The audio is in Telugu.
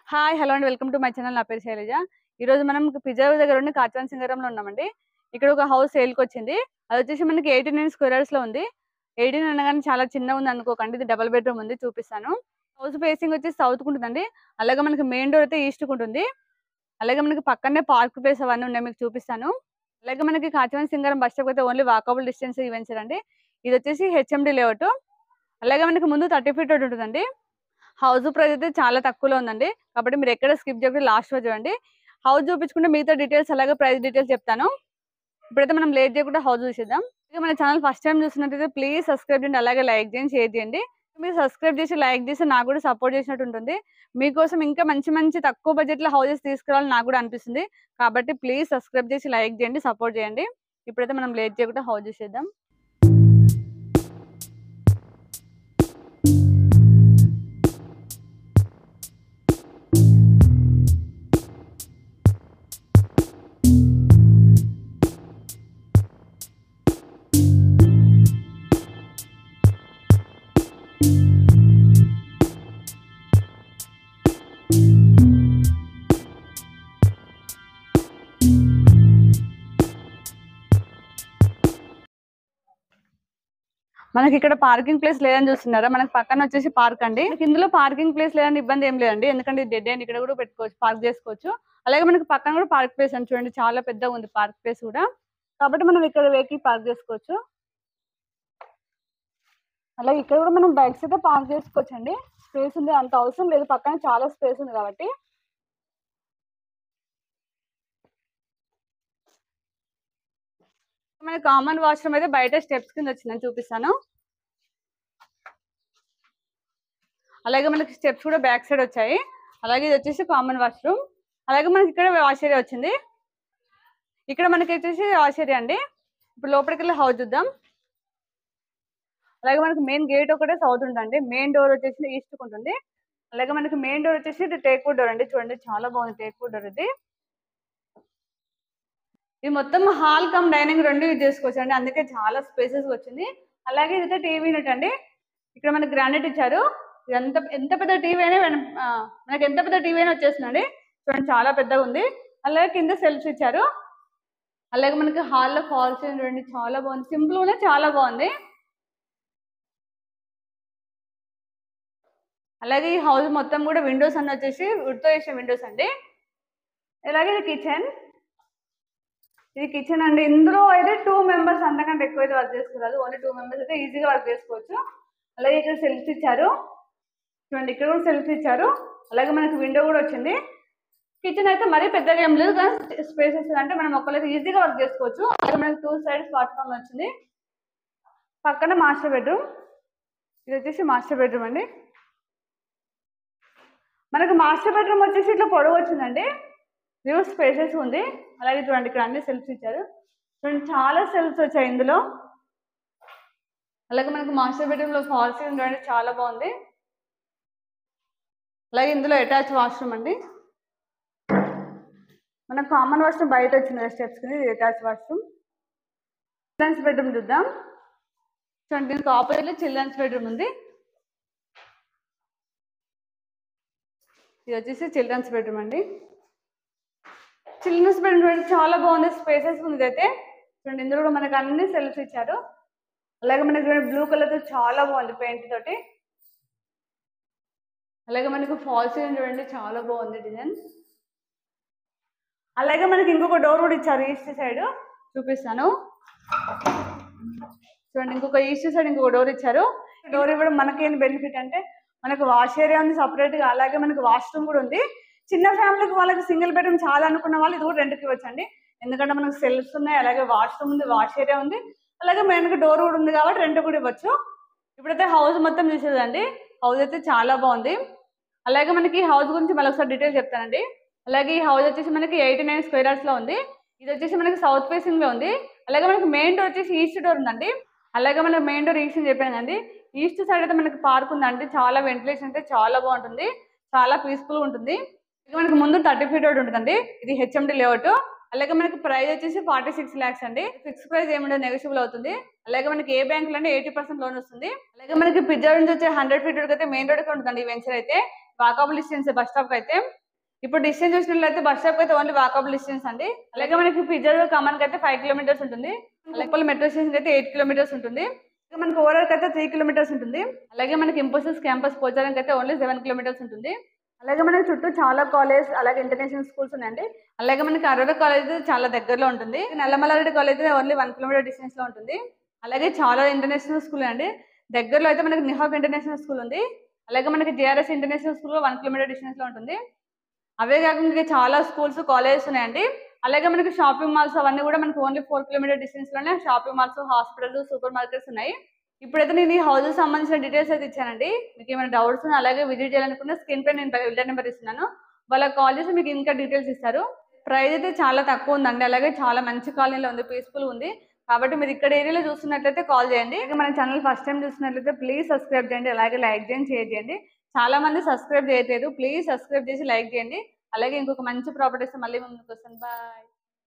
hi hello and welcome to my channel నా పేరు శైలజ ఈ రోజు మనం పిజ్జా దగ్గర ఉన్న కాచాన్ సింగరంలో ఉన్నామండి ఇక్కడ ఒక హౌస్ సేల్కి వచ్చింది అది వచ్చేసి మనకి ఎయిటీన్ నైన్ స్క్వేర్స్ లో ఉంది ఎయిటీన్ అనగానే చాలా చిన్న ఉంది అనుకోకండి ఇది డబుల్ బెడ్రూమ్ ఉంది చూపిస్తాను హౌస్ ఫేసింగ్ వచ్చి సౌత్ ఉంటుందండి అలాగే మనకి మెయిన్ డోర్ అయితే ఈస్ట్ ఉంటుంది అలాగే మనకి పక్కనే పార్క్ ప్లేస్ అవన్నీ ఉన్నాయి మీకు చూపిస్తాను అలాగే మనకి కాచవన్ సింగరం బస్ స్టాప్ అయితే ఓన్లీ వాకబుల్ డిస్టెన్స్ ఇవ్వండి ఇది వచ్చేసి హెచ్ఎండి లేఅవుట్ అలాగే మనకి ముందు థర్టీ ఫీట్ రోడ్ ఉంటుందండి హౌస్ ప్రైస్ అయితే చాలా తక్కువలో ఉందండి కాబట్టి మీరు ఎక్కడ స్కిప్ చేయకుండా లాస్ట్ వరకు చూడండి హౌస్ చూపించుకుంటే మిగతా డీటెయిల్స్ అలాగే ప్రైస్ డీటెయిల్స్ చెప్తాను ఇప్పుడైతే మనం లేట్ చేయకుండా హౌస్ చూసేద్దాం ఇక మన ఛానల్ ఫస్ట్ టైం చూసినట్టయితే ప్లీజ్ సబ్స్క్రైబ్ చేయండి అలాగే లైక్ చేయండి షేర్ చేయండి మీరు సబ్స్క్రైబ్ చేసి లైక్ చేసి నాకు కూడా సపోర్ట్ చేసినట్టు ఉంటుంది మీకోసం ఇంకా మంచి మంచి తక్కువ బడ్జెట్ లో హౌసెస్ తీసుకురావాలని నాకు కూడా అనిపిస్తుంది కాబట్టి ప్లీజ్ సబ్స్క్రైబ్ చేసి లైక్ చేయండి సపోర్ట్ చేయండి ఇప్పుడైతే మనం లేట్ చేయకుండా హౌస్ చూసేద్దాం మనకి ఇక్కడ పార్కింగ్ ప్లేస్ లేదని చూస్తున్నారా మనకి పక్కన వచ్చేసి పార్క్ అండి మనకి ఇందులో పార్కింగ్ ప్లేస్ లేదని ఇబ్బంది ఏం లేదండి ఎందుకంటే డెడ్ అండ్ ఇక్కడ కూడా పెట్టుకోవచ్చు పార్క్ చేసుకోవచ్చు అలాగే మనకి పక్కన కూడా పార్క్ ప్లేస్ అని చూడండి చాలా పెద్దగా ఉంది పార్క్ ప్లేస్ కూడా కాబట్టి మనం ఇక్కడ వెహికల్ పార్క్ చేసుకోవచ్చు అలాగే ఇక్కడ కూడా మనం బైక్స్ అయితే పార్క్ చేసుకోవచ్చు అండి స్పేస్ ఉంది అంత అవసరం లేదు పక్కన చాలా స్పేస్ ఉంది కాబట్టి మన కామన్ వాష్రూమ్ అయితే బయట స్టెప్స్ కింద వచ్చిందని చూపిస్తాను అలాగే మనకి స్టెప్స్ కూడా బ్యాక్ సైడ్ వచ్చాయి అలాగే ఇది వచ్చేసి కామన్ వాష్రూమ్ అలాగే మనకి ఇక్కడ వాష్ ఏరియా వచ్చింది ఇక్కడ మనకి వచ్చేసి వాష్ ఏరియా అండి ఇప్పుడు లోపలికి వెళ్ళి హౌస్ చూద్దాం అలాగే మనకి మెయిన్ గేట్ ఒకటే సౌత్ ఉంటుంది మెయిన్ డోర్ వచ్చేసి ఈస్ట్ ఉంటుంది అలాగే మనకి మెయిన్ డోర్ వచ్చేసి ఇది టేక్ వుడ్ డోర్ అండి చూడండి చాలా బాగుంది టేక్ వుడ్ డోర్ ఇది ఇది మొత్తం హాల్ కమ్ డైనింగ్ రెండు యూజ్ చేసుకోవచ్చు అండి అందుకే చాలా స్పేసెస్ వచ్చింది అలాగే ఇదైతే టీవీ యూనిట్ అండి ఇక్కడ మనకి గ్రానైట్ ఇచ్చారు ఇది ఎంత ఎంత పెద్ద టీవీ అయినా వెన- ఆ, మనకి ఎంత పెద్ద టీవీ అయినా వచ్చేస్తుందండి చూడండి చాలా పెద్దగా ఉంది అలాగే కింద సెల్ఫ్స్ ఇచ్చారు అలాగే మనకి హాల్లో ఫాల్స్ చూడండి చాలా బాగుంది సింపుల్ గానే చాలా బాగుంది అలాగే ఈ హౌస్ మొత్తం కూడా విండోస్ అన్ని వచ్చేసి వుడ్తో వేసిన విండోస్ అండి అలాగే ఇది కిచెన్ ఇది కిచెన్ అండి ఇందులో అయితే టూ మెంబర్స్ అంతకంటే ఎక్కువ అయితే వర్క్ చేసుకోరాదు ఓన్లీ టూ మెంబర్స్ అయితే ఈజీగా వర్క్ చేసుకోవచ్చు అలాగే ఇక్కడ సెల్ఫ్స్ ఇచ్చారు చూడండి ఇక్కడ కూడా సెల్ఫ్స్ ఇచ్చారు అలాగే మనకి విండో కూడా వచ్చింది కిచెన్ అయితే మరీ పెద్దగా ఏం లేదు కానీ స్పేసెస్ అంటే మనం ఒకళ్ళకి ఈజీగా వర్క్ చేసుకోవచ్చు అలాగే మనకి టూ సైడ్స్ ప్లాట్ఫామ్ వచ్చింది పక్కన మాస్టర్ బెడ్రూమ్ ఇది వచ్చేసి మాస్టర్ బెడ్రూమ్ అండి మనకు మాస్టర్ బెడ్రూమ్ వచ్చేసి ఇట్లా పొడవు వచ్చిందండి వ్యూ స్పేసెస్ ఉంది అలాగే చూడండి ఇక్కడ అన్ని సెల్ఫ్స్ ఇచ్చారు చూడండి చాలా సెల్ఫ్స్ వచ్చాయి ఇందులో అలాగే మనకు మాస్టర్ బెడ్రూమ్ లో ఫాల్ సీలింగ్ చూడండి చాలా బాగుంది అలాగే ఇందులో అటాచ్ వాష్రూమ్ అండి మనకు కామన్ వాష్రూమ్ బయట వచ్చింది స్టెప్స్ కింద ఇది అటాచ్ వాష్రూమ్ చిల్డ్రన్స్ బెడ్రూమ్ చూద్దాం చూడండి దీనికి ఆపోజిట్ లో చిల్డ్రన్స్ బెడ్రూమ్ ఉంది ఇది వచ్చేసి చిల్డ్రన్స్ బెడ్రూమ్ అండి చిల్డ్రన్స్ బెడ్రూమ్ చూడండి చాలా బాగుంది స్పేసెస్ ఉంది అయితే చూడండి ఇందులో కూడా మనకి అన్ని సెల్ఫ్స్ ఇచ్చారు అలాగే మనకి చూడండి బ్లూ కలర్ తో చాలా బాగుంది పెయింట్ తోటి అలాగే మనకి ఫాల్స్ చూడండి చాలా బాగుంది డిజైన్ అలాగే మనకి ఇంకొక డోర్ కూడా ఇచ్చారు ఈస్ట్ సైడ్ చూపిస్తాను చూడండి ఇంకొక ఈస్ట్ సైడ్ ఇంకొక డోర్ ఇచ్చారు డోర్ ఇవ్వడం మనకేంది బెనిఫిట్ అంటే మనకు వాష్ ఏరియా ఉంది separate గా అలాగే మనకి వాష్రూమ్ కూడా ఉంది చిన్న ఫ్యామిలీకి వాళ్ళకి సింగిల్ బెడ్రూమ్ చాలా అనుకున్న వాళ్ళు ఇది కూడా రెంట్కి ఇవ్వచ్చండి ఎందుకంటే మనకు సెల్ఫ్స్ ఉన్నాయి అలాగే వాష్రూమ్ ఉంది వాష్ ఏరియా ఉంది అలాగే మెయిన్గా డోర్ కూడా ఉంది కాబట్టి రెంట్ కూడా ఇవ్వచ్చు ఇప్పుడైతే హౌస్ మొత్తం చూసేదండి హౌస్ అయితే చాలా బాగుంది అలాగే మనకి హౌస్ గురించి మళ్ళీ ఒకసారి డీటెయిల్ చెప్తానండి అలాగే ఈ హౌస్ వచ్చేసి మనకి ఎయిటీ నైన్ స్క్వేర్ లో ఉంది ఇది వచ్చేసి మనకి సౌత్ ఫేసింగ్ లో ఉంది అలాగే మనకి మెయిన్ డోర్ వచ్చేసి ఈస్ట్ డోర్ ఉందండి అలాగే మనకి మెయిన్ డోర్ ఈస్ట్ అని చెప్పాను అండి ఈస్ట్ సైడ్ అయితే మనకి పార్క్ ఉందండి చాలా వెంటిలేషన్ అయితే చాలా బాగుంటుంది చాలా పీస్ఫుల్ ఉంటుంది ఇక మనకి ముందు థర్టీ ఫీట్ రోడ్ ఉంటుందండి ఇది హెచ్ఎండి లేఅవుట్ అలాగే మనకి ప్రైస్ వచ్చేసి ఫార్టీ సిక్స్ ల్యాక్స్ అండి ఫిక్స్ ప్రైస్ ఏముండదు నెగోషియబుల్ అవుతుంది అలాగే మనకి ఏ బ్యాంక్ లోనే ఎయిటీ పర్సెంట్ లోన్ వస్తుంది అలాగే మనకి పిజ్జా నుంచి వచ్చే హండ్రెడ్ ఫీట్ రోడ్ అయితే మెయిన్ రోడ్ ఉంటుందండి ఈ వెంచర్ అయితే వాకబుల్ డిస్టెన్స్ బస్ స్టాప్ అయితే ఇప్పుడు డిస్టెన్స్ చూసినట్లయితే బస్ స్టాప్ అయితే ఓన్లీ వాకబుల్ డిస్టెన్స్ అండి అలాగే మనకి పిజ్జర్ కమాన్ అయితే ఫైవ్ కిలోమీటర్స్ ఉంటుంది అలాగే మెట్రో స్టేషన్ అయితే ఎయిట్ కిలోమీటర్స్ ఉంటుంది అలాగే మనకి ఓవరాల్ అయితే త్రీ కిలోమీటర్స్ ఉంటుంది అలాగే మనకి ఇంపోసిస్ క్యాంపస్ పోచారానికి అయితే ఓన్లీ సెవెన్ కిలోమీటర్స్ ఉంటుంది అలాగే మనకి చుట్టూ చాలా కాలేజ్ అలాగే ఇంటర్నేషనల్ స్కూల్స్ ఉన్నాయండి అలాగే మనకి అరోరా కాలేజ్ చాలా దగ్గరలో ఉంటుంది Nallamallareddy college only one kilometre distance లో ఉంటుంది అలాగే చాలా ఇంటర్నేషనల్ స్కూల్ అండి దగ్గరలో అయితే మనకి నిహాబ్ ఇంటర్నేషనల్ స్కూల్ ఉంది అలాగే మనకి JRS international school one kilometre distance లో ఉంటుంది అవే కాకుండా ఇంకా చాలా స్కూల్స్ కాలేజెస్ ఉన్నాయండి అలాగే మనకి షాపింగ్ మాల్స్ అవన్నీ కూడా మనకి ఓన్లీ ఫోర్ కిలోమీటర్ డిస్టెన్స్ లోనే shopping malls hospital supermarkets ఉన్నాయి ఇప్పుడైతే నేను ఈ హౌస్ సంబంధించిన డీటెయిల్స్ అయితే ఇచ్చానండి మీకు ఏమైనా డౌట్స్ ఉన్నా అలాగే విజిట్ చేయాలనుకున్న స్క్రీన్ పై నేను బిల్డర్ నెంబర్ ఇస్తున్నాను వాళ్ళకి కాల్ చేసి మీకు ఇంకా డీటెయిల్స్ ఇస్తారు ప్రైస్ అయితే చాలా తక్కువ ఉందండి అలాగే చాలా మంచి కాలనీలో ఉంది పీస్ఫుల్ ఉంది కాబట్టి మీరు ఇక్కడ ఏరియాలో చూస్తున్నట్లయితే కాల్ చేయండి ఇక మన ఛానల్ ఫస్ట్ టైం చూస్తున్నట్లయితే ప్లీజ్ సబ్స్క్రైబ్ చేయండి అలాగే లైక్ చేయండి షేర్ చేయండి చాలా మంది సబ్స్క్రైబ్ చేయట్లేదు ప్లీజ్ సబ్స్క్రైబ్ చేసి లైక్ చేయండి అలాగే ఇంకొక మంచి ప్రాపర్టీస్ మళ్ళీ ముందుకు వస్తాను బాయ్